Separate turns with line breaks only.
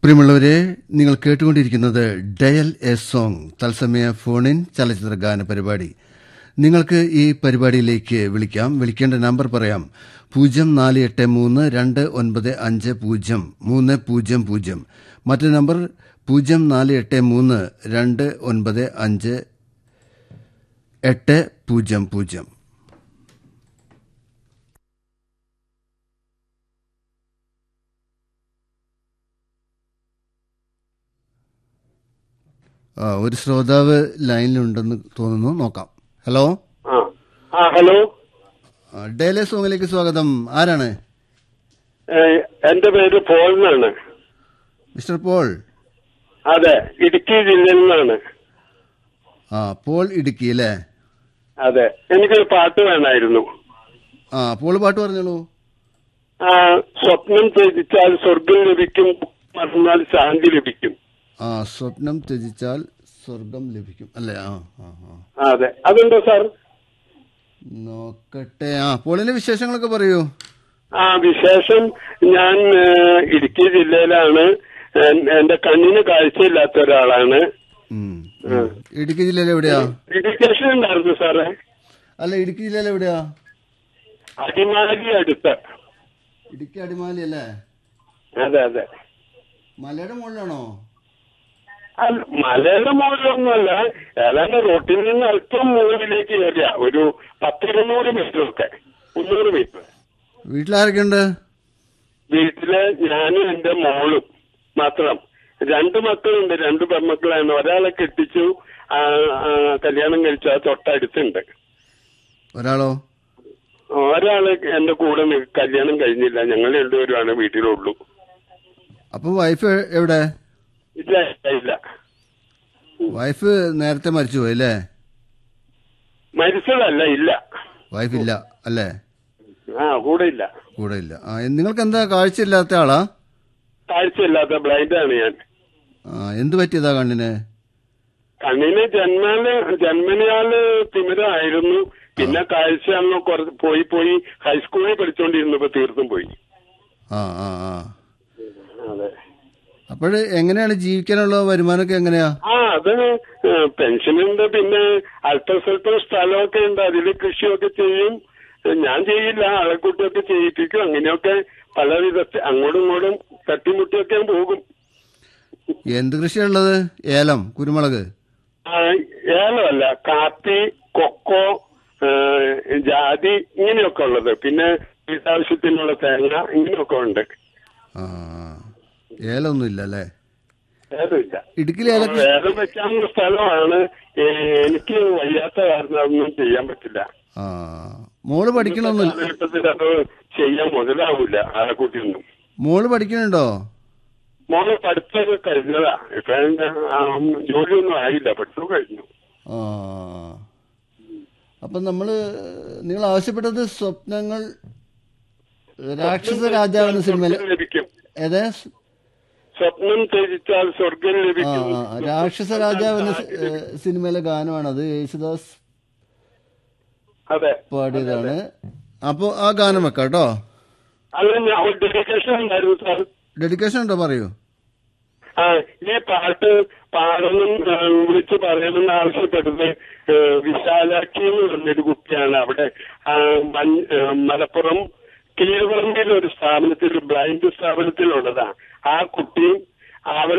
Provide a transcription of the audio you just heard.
പ്രിയമുള്ളവരെ നിങ്ങൾ കേട്ടുകൊണ്ടിരിക്കുന്നത് ഡയൽ എ സോങ് തത്സമയ ഫോണിൻ ചലച്ചിത്ര ഗാന പരിപാടി നിങ്ങൾക്ക് ഈ പരിപാടിയിലേക്ക് വിളിക്കാം വിളിക്കേണ്ട നമ്പർ പറയാം പൂജ്യം നാല് എട്ട് മൂന്ന് രണ്ട് ഒൻപത് അഞ്ച് പൂജ്യം മൂന്ന് പൂജ്യം പൂജ്യം മറ്റൊരു നമ്പർ പൂജ്യം നാല് എട്ട് മൂന്ന് രണ്ട് ഒൻപത് അഞ്ച് എട്ട് പൂജ്യം പൂജ്യം ആ, ഒരു ശ്രോതാവ് ലൈനിലുണ്ടെന്ന് തോന്നുന്നു നോക്കാം ഹലോ
ആ ആ ഹലോ
ആ, ഡേലെ സോങ്ങിലേക്ക് സ്വാഗതം ആരാണ്
ഏ, എന്റെ പേര് പോൾ എന്നാണ്
മിസ്റ്റർ പോൾ
അതെ ഇടുക്കി ജില്ലയിൽ നിന്നാണ്
ആ പോൾ ഇടുക്കി അല്ലേ
അതെ എനിക്കൊരു പാട്ട് വേണമായിരുന്നു
ആ പോൾ പാട്ട് പറഞ്ഞോളൂ
ആ സ്വപ്നം ത്യജിച്ചാൽ സ്വർഗം ലഭിക്കും മറന്നാൽ ശാന്തി ലഭിക്കും
ആ സ്വപ്നം ത്യജിച്ചാൽ സ്വർഗം ലഭിക്കും അല്ലേ ആ ആ ആ
ആ, അതെ അതുണ്ടോ സാർ
നോക്കട്ടെ ആ പോളിന്റെ വിശേഷങ്ങളൊക്കെ പറയൂ
ആ വിശേഷം ഞാൻ ഏ, ഇടുക്കി ജില്ലയിലാണ് എൻ- എന്റെ കണ്ണിന് കാഴ്ചയില്ലാത്ത ഒരാളാണ്
ഉം, ഉം. ഇടുക്കി ജില്ലയിൽ എവിടെയാ
എഡ്യൂക്കേഷൻ ഉണ്ടായിരുന്നു സാറേ
അല്ല ഇടുക്കി ജില്ലയിൽ എവിടെയാ
അടിമാലി അടുത്ത്
ഇടുക്കി അടിമാലി അല്ലേ
അതെ അതെ
മലയുടെ മുകളിലാണോ
അല്ല മലയുടെ മുകളിലൊന്നുമല്ല ഏതാണ്ട് റോട്ടിൽ നിന്ന് അല്പം മുകളിലേക്ക് കയറിയ ഒരു പത്തിരുന്നൂറ് മീറ്റർ ഒക്കെ മുന്നൂറ് മീറ്റർ
വീട്ടിലാരൊക്കെയുണ്ട്
വീട്ടില് ഞാനും എന്റെ മോളും മാത്രം രണ്ട് മക്കളുണ്ട് രണ്ട് പെൺമക്കളാണ് ഒരാളെ കെട്ടിച്ചു ആ, ആ, കല്യാണം കഴിച്ചു അത് തൊട്ടടുത്തുണ്ട്
ഒരാളോ
ഒരാള് എന്റെ കൂടെ നി- കല്യാണം കഴിഞ്ഞില്ല ഞങ്ങൾ രണ്ടുപേരുമാണ് വീട്ടിലുള്ളൂ
അപ്പൊ വൈഫ് എവിടെ
ഇല്ല ഇല്ല
വൈഫ് നേരത്തെ മരിച്ചുപോയി അല്ലേ
മരിച്ചതല്ല ഇല്ല
വൈഫ് ഇല്ല അല്ലേ
ആ കൂടെ ഇല്ല
കൂടെ ഇല്ല ആ നിങ്ങൾക്ക് എന്താ കാഴ്ചയില്ലാത്ത ആളാ
കാഴ്ചയില്ലാത്ത ബ്ലൈൻഡാണ് ഞാൻ
ആ എന്ത് പറ്റിയതാ കണ്ണിന്
കണ്ണിന് ജന്മാല് ജന്മനയാല് തിമിരമായിരുന്നു പിന്നെ കാഴ്ച അന്ന് കുറച്ച് പോയി പോയി ഹൈസ്കൂളിൽ പഠിച്ചുകൊണ്ടിരുന്നപ്പോ തീർത്തും പോയി
ആ ആ ആ
അതെ
അപ്പോൾ എങ്ങനെയാണ് ജീവിക്കാനുള്ള വരുമാനമൊക്കെ എങ്ങനെയാ
ആ അത് പെൻഷനുണ്ട് പിന്നെ അല്പസ്വല്പം സ്ഥലമൊക്കെ ഉണ്ട് അതിൽ കൃഷിയൊക്കെ ചെയ്യും ഞാൻ ചെയ്യില്ല ആളെക്കുട്ടിയൊക്കെ ചെയ്യിപ്പിക്കും അങ്ങനെയൊക്കെ പല വിധത്തിൽ അങ്ങോട്ടും ഇങ്ങോട്ടും തട്ടിമുട്ടിയൊക്കെ പോകും
എന്ത് കൃഷിയുള്ളത് ഏലം കുരുമുളക്
ആ, ഏലമല്ല കാപ്പി കൊക്കോ ആ, ജാതി ഇങ്ങനെയൊക്കെ ഉള്ളത് പിന്നെ വീട്ടാവശ്യത്തിനുള്ള തേങ്ങ ഇങ്ങനെയൊക്കെ ഉണ്ട്
ആ ഏലമൊന്നും ഇല്ല അല്ലേ
ഏലമില്ല
ഇടുക്കിയിൽ ഏല
വേദം വെക്കാനുള്ള സ്ഥലമാണ് ഏ, എനിക്ക് വയ്യാത്ത കാരണം അതൊന്നും ചെയ്യാൻ പറ്റില്ല
ആ മോള് പഠിക്കണമെന്നില്ല
കാലഘട്ടത്തിൽ അത് ചെയ്യാൻ മുതലാവൂല ആളെക്കുട്ടിയൊന്നും
മോള് പഠിക്കണുണ്ടോ
മോളെ പഠിത്തമൊക്കെ കഴിഞ്ഞതാ ഇപ്പൊ അതിന്റെ, ആ, ജോലിയൊന്നും ആയില്ല പഠിത്തം കഴിഞ്ഞു
ആ അപ്പൊ നമ്മള് നിങ്ങൾ ആവശ്യപ്പെട്ടത് സ്വപ്നങ്ങൾ രാക്ഷസ രാജാവ് എന്ന സിനിമയില്
സ്വർഗ്ഗം ലഭിക്കും
ഏതാ
സ്വപ്നം ത്യജിച്ചാൽ സ്വർഗം
ആ
ലഭിക്കും
ആ, രാക്ഷസ രാജാവ് എന്ന സി- ഏ, സിനിമയിലെ ഗാനമാണ് അത് യേശുദാസ്
അതെ
പാടിയതാണ് അപ്പൊ ആ ഗാനം വെക്കാം കേട്ടോ
അല്ല ഞാൻ ഡെഡിക്കേഷൻ ഉണ്ടായിരുന്നു സാർ
ഡെഡിക്കേഷൻ ഉണ്ടോ പറയൂ
ആ ഈ പാട്ട് പാടണം ആ, വിളിച്ച് പറയണമെന്ന് ആവശ്യപ്പെട്ടത് ഏ, വിശാലാക്ഷി എന്ന് പറഞ്ഞൊരു കുട്ടിയാണ് അവിടെ ആ, മഞ്ഞ- ഏ, മലപ്പുറം കീഴ്പറമ്പിൽ ഒരു സ്ഥാപനത്തിൽ ബ്ലൈൻഡ് സ്ഥാപനത്തിലുള്ളതാ ആ കുട്ടി അവർ